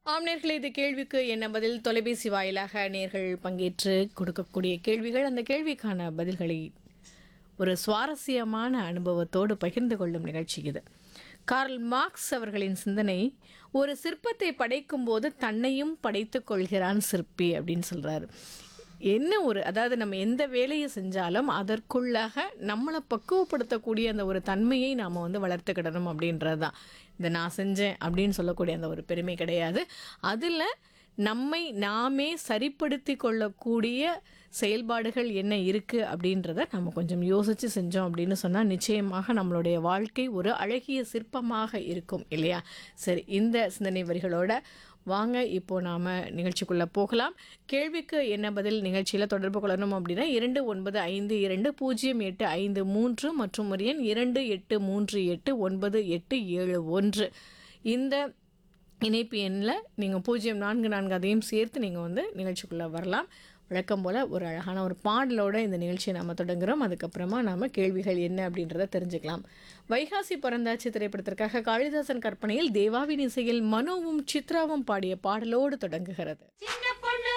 ஆம் நேர்களே இது கேள்விக்கு என்ன பதில் தொலைபேசி வாயிலாக நேர்கள் பங்கேற்று கொடுக்கக்கூடிய கேள்விகள் அந்த கேள்விக்கான பதில்களை ஒரு சுவாரஸ்யமான அனுபவத்தோடு பகிர்ந்து கொள்ளும் நிகழ்ச்சி இது கார்ல் மார்க்ஸ் அவர்களின் சிந்தனை ஒரு சிற்பத்தை படைக்கும் போது தன்னையும் படைத்துக் கொள்கிறான் சிற்பி அப்படின்னு சொல்றாரு என்ன ஒரு அதாவது நம்ம எந்த வேலையை செஞ்சாலும் அதற்குள்ளாக நம்மளை பக்குவப்படுத்தக்கூடிய அந்த ஒரு தன்மையை நாம் வந்து வளர்த்துக்கிடணும் அப்படின்றது தான் இந்த நான் செஞ்சேன் அப்படின்னு சொல்லக்கூடிய அந்த ஒரு பெருமை கிடையாது அதில் நம்மை நாமே சரிப்படுத்தி கொள்ளக்கூடிய செயல்பாடுகள் என்ன இருக்குது அப்படின்றத நம்ம கொஞ்சம் யோசித்து செஞ்சோம் அப்படின்னு சொன்னால் நிச்சயமாக நம்மளுடைய வாழ்க்கை ஒரு அழகிய சிற்பமாக இருக்கும் இல்லையா சரி இந்த சிந்தனை வரிகளோட வாங்க இப்போ நாம் நிகழ்ச்சிக்குள்ளே போகலாம் கேள்விக்கு என்ன பதில் நிகழ்ச்சியில் தொடர்பு கொள்ளணும் அப்படின்னா இரண்டு ஒன்பது ஐந்து இரண்டு பூஜ்ஜியம் எட்டு ஐந்து மூன்று மற்றும் ஒரு எண் இரண்டு எட்டு மூன்று எட்டு ஒன்பது எட்டு ஏழு ஒன்று இந்த இணைப்பு எண்ணில் நீங்கள் பூஜ்ஜியம் நான்கு நான்கு அதையும் சேர்த்து நீங்கள் வந்து நிகழ்ச்சிக்குள்ளே வரலாம் வழக்கம் போல் ஒரு அழகான ஒரு பாடலோட இந்த நிகழ்ச்சியை நாம் தொடங்குகிறோம் அதுக்கப்புறமா நாம் கேள்விகள் என்ன அப்படின்றத தெரிஞ்சுக்கலாம் வைகாசி பிறந்தாச்சு திரைப்படத்திற்காக காளிதாசன் கற்பனையில் தேவாவின் இசையில் மனோவும் சித்ராவும் பாடிய பாடலோடு தொடங்குகிறது சின்ன பொண்ணு